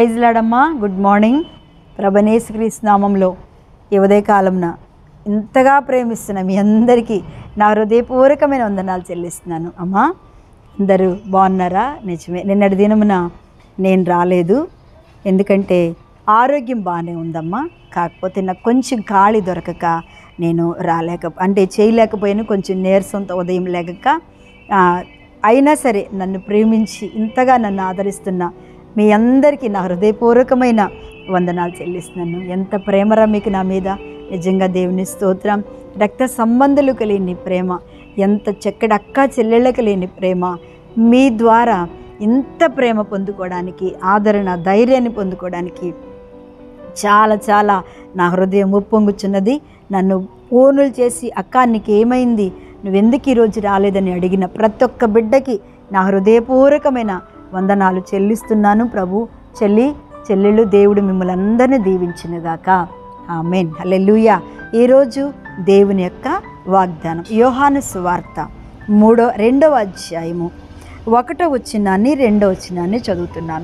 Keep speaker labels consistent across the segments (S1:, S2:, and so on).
S1: praise లాడమ్మా good morning ప్రభనేశ్వరీస్ నామంలో ఈ ఉదయకాలంన ఇంతగా ప్రేమిస్తున్న మీ అందరికీ నా హృదయపూర్వకమైన వందనాలు చెల్లిస్తున్నాను అమ్మా అందరూ బాగున్నారా నిజమే నిన్నటి దినమున నేను రాలేదు ఎందుకంటే ఆరోగ్యం బాగానే ఉందమ్మా కాకపోతే నాకు కొంచెం ఖాళీ దొరకక నేను రాలేక అంటే చేయలేకపోయాను కొంచెం నీరసంతో ఉదయం లేక ఆ, అయినా సరే నన్ను ప్రేమించి ఇంతగా నన్ను ఆదరిస్తున్న మీ అందరికీ నా హృదయపూర్వకమైన వందనాలు చెల్లిస్తున్నాను ఎంత ప్రేమరా మీకు నా మీద నిజంగా దేవుని స్తోత్రం రక్త సంబంధాలు కలిగిన ప్రేమ ఎంత చక్కటి అక్క చెల్లెళ్ళకి లేని ప్రేమ మీ ద్వారా ఇంత ప్రేమ పొందుకోవడానికి ఆదరణ ధైర్యాన్ని పొందుకోవడానికి చాలా చాలా నా హృదయం ఉప్పొంగుచున్నది నన్ను ఫోనులు చేసి అక్క నీకు ఏమైంది నువ్వెందుకు ఈరోజు రాలేదని అడిగిన ప్రతి ఒక్క బిడ్డకి నా హృదయపూర్వకమైన వందనాలు చెల్లిస్తున్నాను ప్రభు చెల్లి చెల్లెళ్ళు దేవుడు మిమ్మల్ని అందరినీ దీవించినగాక ఆమెన్ హల్లెలూయా ఈరోజు దేవుని యొక్క వాగ్దానం యోహాను సువార్త మూడో రెండవ అధ్యాయము ఒకటో వచ్చినాన్ని రెండో వచ్చినాన్ని చదువుతున్నాను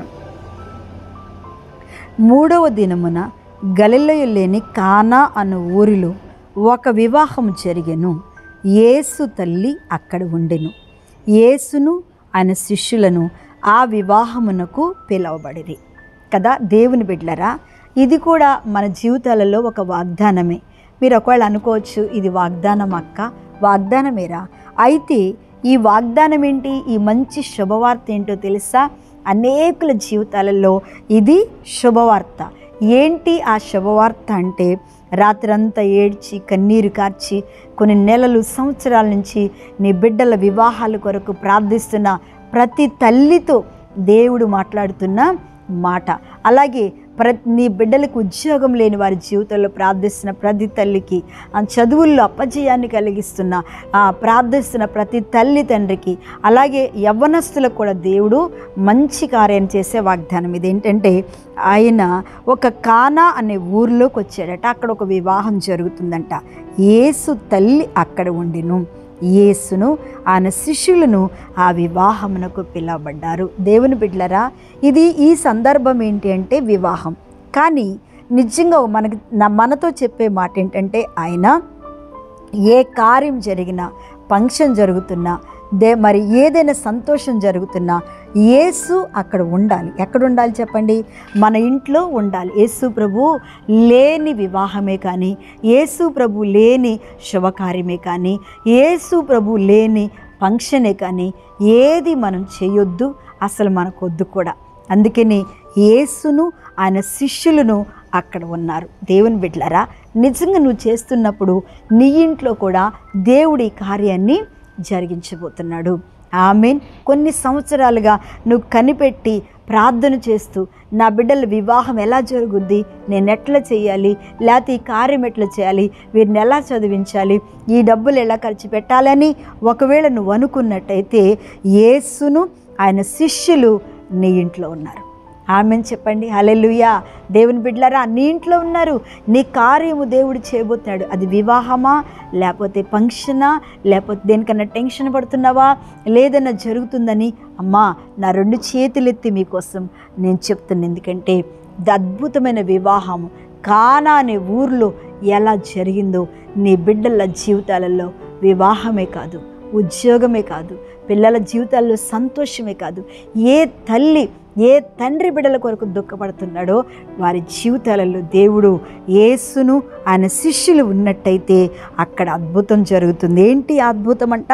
S1: మూడవ దినమున గలిలయ లేని కానా అను ఊరిలో ఒక వివాహం జరిగెను యేసు తల్లి అక్కడ ఉండెను యేసును ఆయన శిష్యులను ఆ వివాహమునకు పిలవబడిరి కదా దేవుని బిడ్డలరా ఇది కూడా మన జీవితాలలో ఒక వాగ్దానమే మీరు ఒకవేళ అనుకోవచ్చు ఇది వాగ్దానం అక్క వాగ్దానమేరా అయితే ఈ వాగ్దానం ఏంటి ఈ మంచి శుభవార్త ఏంటో తెలుసా అనేకుల జీవితాలలో ఇది శుభవార్త ఏంటి ఆ శుభవార్త అంటే రాత్రంతా ఏడ్చి కన్నీరు కార్చి కొన్ని నెలలు సంవత్సరాల నుంచి నీ బిడ్డల వివాహాల కొరకు ప్రార్థిస్తున్న ప్రతి తల్లితో దేవుడు మాట్లాడుతున్న మాట అలాగే ప్ర నీ బిడ్డలకు ఉద్యోగం లేని వారి జీవితంలో ప్రార్థిస్తున్న ప్రతి తల్లికి ఆ చదువుల్లో అపజయాన్ని కలిగిస్తున్న ఆ ప్రార్థిస్తున్న ప్రతి తల్లి తండ్రికి అలాగే యవ్వనస్తులకు కూడా దేవుడు మంచి కార్యం చేసే వాగ్దానం ఇదేంటంటే ఆయన ఒక కానా అనే ఊరిలోకి వచ్చాడట అక్కడ ఒక వివాహం జరుగుతుందంట యేసు తల్లి అక్కడ ఉండిను యేసును ఆయన శిష్యులను ఆ వివాహమునకు పిలవబడ్డారు దేవుని బిడ్డలరా ఇది ఈ సందర్భం ఏంటి అంటే వివాహం కానీ నిజంగా మనకి నా మనతో చెప్పే మాట ఏంటంటే ఆయన ఏ కార్యం జరిగినా ఫంక్షన్ జరుగుతున్నా దే మరి ఏదైనా సంతోషం జరుగుతున్నా యేసు అక్కడ ఉండాలి ఎక్కడ ఉండాలి చెప్పండి మన ఇంట్లో ఉండాలి యేసు ప్రభు లేని వివాహమే కానీ యేసు ప్రభు లేని శుభకార్యమే కానీ యేసు ప్రభు లేని ఫంక్షనే కానీ ఏది మనం చేయొద్దు అసలు మనకొద్దు కూడా అందుకని యేసును ఆయన శిష్యులను అక్కడ ఉన్నారు దేవుని బిడ్డలరా నిజంగా నువ్వు చేస్తున్నప్పుడు నీ ఇంట్లో కూడా దేవుడి కార్యాన్ని జరిగించబోతున్నాడు ఆమెన్ కొన్ని సంవత్సరాలుగా నువ్వు కనిపెట్టి ప్రార్థన చేస్తూ నా బిడ్డల వివాహం ఎలా జరుగుద్ది నేను ఎట్లా చేయాలి లేకపోతే ఈ కార్యం ఎట్లా చేయాలి వీరిని ఎలా చదివించాలి ఈ డబ్బులు ఎలా ఖర్చు పెట్టాలని ఒకవేళ నువ్వు అనుకున్నట్టయితే యేసును ఆయన శిష్యులు నీ ఇంట్లో ఉన్నారు ఆమెను చెప్పండి హలెలుయా దేవుని బిడ్డలారా నీ ఇంట్లో ఉన్నారు నీ కార్యము దేవుడు చేయబోతున్నాడు అది వివాహమా లేకపోతే ఫంక్షనా లేకపోతే దేనికన్నా టెన్షన్ పడుతున్నావా లేదన్నా జరుగుతుందని అమ్మా నా రెండు చేతులెత్తి మీకోసం నేను చెప్తున్నా ఎందుకంటే ఇది అద్భుతమైన వివాహము కానా అనే ఊర్లో ఎలా జరిగిందో నీ బిడ్డల జీవితాలలో వివాహమే కాదు ఉద్యోగమే కాదు పిల్లల జీవితాల్లో సంతోషమే కాదు ఏ తల్లి ఏ తండ్రి బిడ్డల కొరకు దుఃఖపడుతున్నాడో వారి జీవితాలలో దేవుడు యేసును ఆయన శిష్యులు ఉన్నట్టయితే అక్కడ అద్భుతం జరుగుతుంది ఏంటి అద్భుతం అంట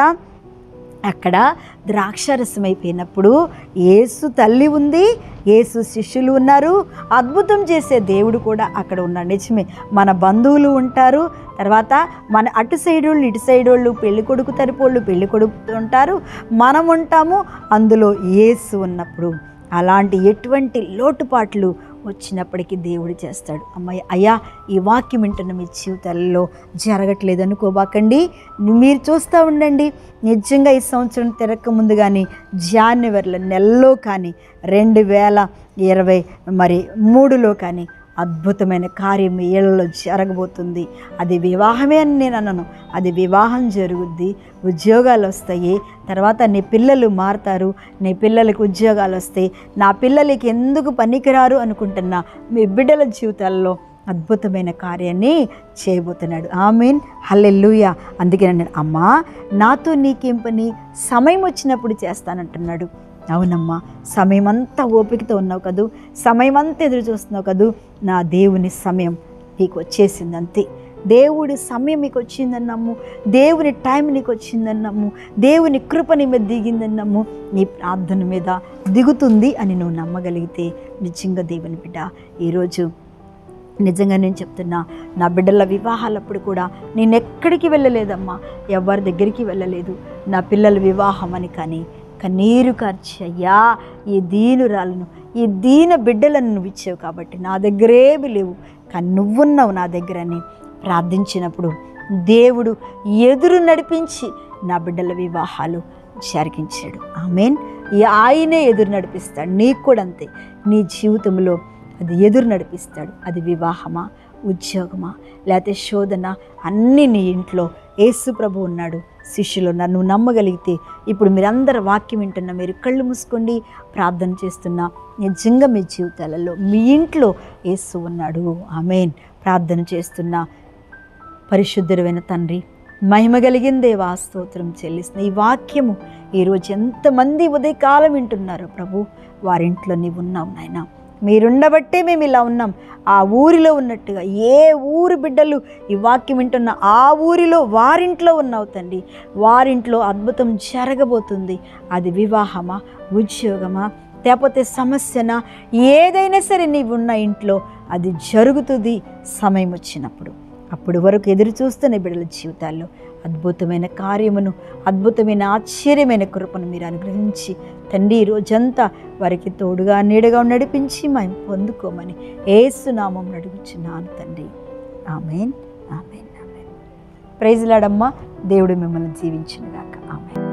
S1: అక్కడ ద్రాక్షరసం అయిపోయినప్పుడు యేసు తల్లి ఉంది యేసు శిష్యులు ఉన్నారు అద్భుతం చేసే దేవుడు కూడా అక్కడ ఉన్నాడు నిజమే మన బంధువులు ఉంటారు తర్వాత మన అటు సైడ్ వాళ్ళు ఇటు సైడ్ వాళ్ళు పెళ్లి కొడుకు తరపోళ్ళు పెళ్లి కొడుకు ఉంటారు మనం ఉంటాము అందులో యేసు ఉన్నప్పుడు అలాంటి ఎటువంటి లోటుపాట్లు వచ్చినప్పటికీ దేవుడు చేస్తాడు అమ్మాయి అయ్యా ఈ వాక్యం వింటున్న మీ జీవితాలలో జరగట్లేదు అనుకోబాకండి మీరు చూస్తూ ఉండండి నిజంగా ఈ సంవత్సరం తిరక్క ముందు కానీ జాన్యువరిలో నెలలో కానీ రెండు వేల ఇరవై మరి మూడులో కానీ అద్భుతమైన కార్యం మీ ఏళ్ళలో జరగబోతుంది అది వివాహమే అని నేను అన్నాను అది వివాహం జరుగుద్ది ఉద్యోగాలు వస్తాయి తర్వాత నీ పిల్లలు మారుతారు నీ పిల్లలకి ఉద్యోగాలు వస్తాయి నా పిల్లలకి ఎందుకు పనికిరారు అనుకుంటున్నా మీ బిడ్డల జీవితాల్లో అద్భుతమైన కార్యాన్ని చేయబోతున్నాడు ఆమెన్ హల్లెలూయా అందుకే నేను అమ్మా నాతో నీకేం పని సమయం వచ్చినప్పుడు చేస్తానంటున్నాడు అవునమ్మా సమయం అంతా ఓపికతో ఉన్నావు కదూ సమయం అంతా ఎదురు చూస్తున్నావు కదూ నా దేవుని సమయం నీకు వచ్చేసింది అంతే దేవుడి సమయం మీకు వచ్చిందని నమ్ము దేవుని టైం నీకు వచ్చిందని నమ్ము దేవుని కృప నీ మీద దిగిందని నమ్ము నీ ప్రార్థన మీద దిగుతుంది అని నువ్వు నమ్మగలిగితే నిజంగా దేవుని బిడ్డ ఈరోజు నిజంగా నేను చెప్తున్నా నా బిడ్డల వివాహాలప్పుడు కూడా నేను ఎక్కడికి వెళ్ళలేదమ్మా ఎవరి దగ్గరికి వెళ్ళలేదు నా పిల్లల వివాహం అని కానీ కన్నీరు కార్చి అయ్యా ఈ దీనురాలను ఈ దీన బిడ్డలను నువ్వు ఇచ్చావు కాబట్టి నా దగ్గరేమి లేవు కానీ నువ్వున్నావు నా దగ్గరని ప్రార్థించినప్పుడు దేవుడు ఎదురు నడిపించి నా బిడ్డల వివాహాలు జరిగించాడు ఆమెన్ ఈ ఆయనే ఎదురు నడిపిస్తాడు నీకు కూడా అంతే నీ జీవితంలో అది ఎదురు నడిపిస్తాడు అది వివాహమా ఉద్యోగమా లేకపోతే శోధన అన్నీ నీ ఇంట్లో యేసు ప్రభు ఉన్నాడు శిష్యులు ఉన్నారు నువ్వు నమ్మగలిగితే ఇప్పుడు మీరందరు వాక్యం వింటున్నా మీరు కళ్ళు మూసుకోండి ప్రార్థన చేస్తున్నా నిజంగా మీ జీవితాలలో మీ ఇంట్లో యేసు ఉన్నాడు ఆమెన్ ప్రార్థన చేస్తున్నా పరిశుద్ధుడైన తండ్రి మహిమ కలిగిన దేవా స్తోత్రం చెల్లిస్తున్న ఈ వాక్యము ఈరోజు ఎంతమంది ఉదయకాలం వింటున్నారో ప్రభు వారింట్లో నీవు ఉన్నావు నాయన మీరుండబట్టే మేము ఇలా ఉన్నాం ఆ ఊరిలో ఉన్నట్టుగా ఏ ఊరు బిడ్డలు ఈ వాక్యం వింటున్న ఆ ఊరిలో వారింట్లో ఉన్నావు తండ్రి వారింట్లో అద్భుతం జరగబోతుంది అది వివాహమా ఉద్యోగమా లేకపోతే సమస్యనా ఏదైనా సరే నీవు ఉన్న ఇంట్లో అది జరుగుతుంది సమయం వచ్చినప్పుడు అప్పుడు వరకు ఎదురు చూస్తున్న బిడ్డల జీవితాల్లో అద్భుతమైన కార్యమును అద్భుతమైన ఆశ్చర్యమైన కృపను మీరు అనుగ్రహించి తండ్రి ఈ రోజంతా వారికి తోడుగా నీడగా నడిపించి మేము పొందుకోమని ఏసునామం అడుగుచున్నాను తండ్రి ఆమెన్ ఆమెన్ ఆమెన్ ప్రైజ్లాడమ్మా దేవుడు మిమ్మల్ని జీవించిన గాక ఆమెన్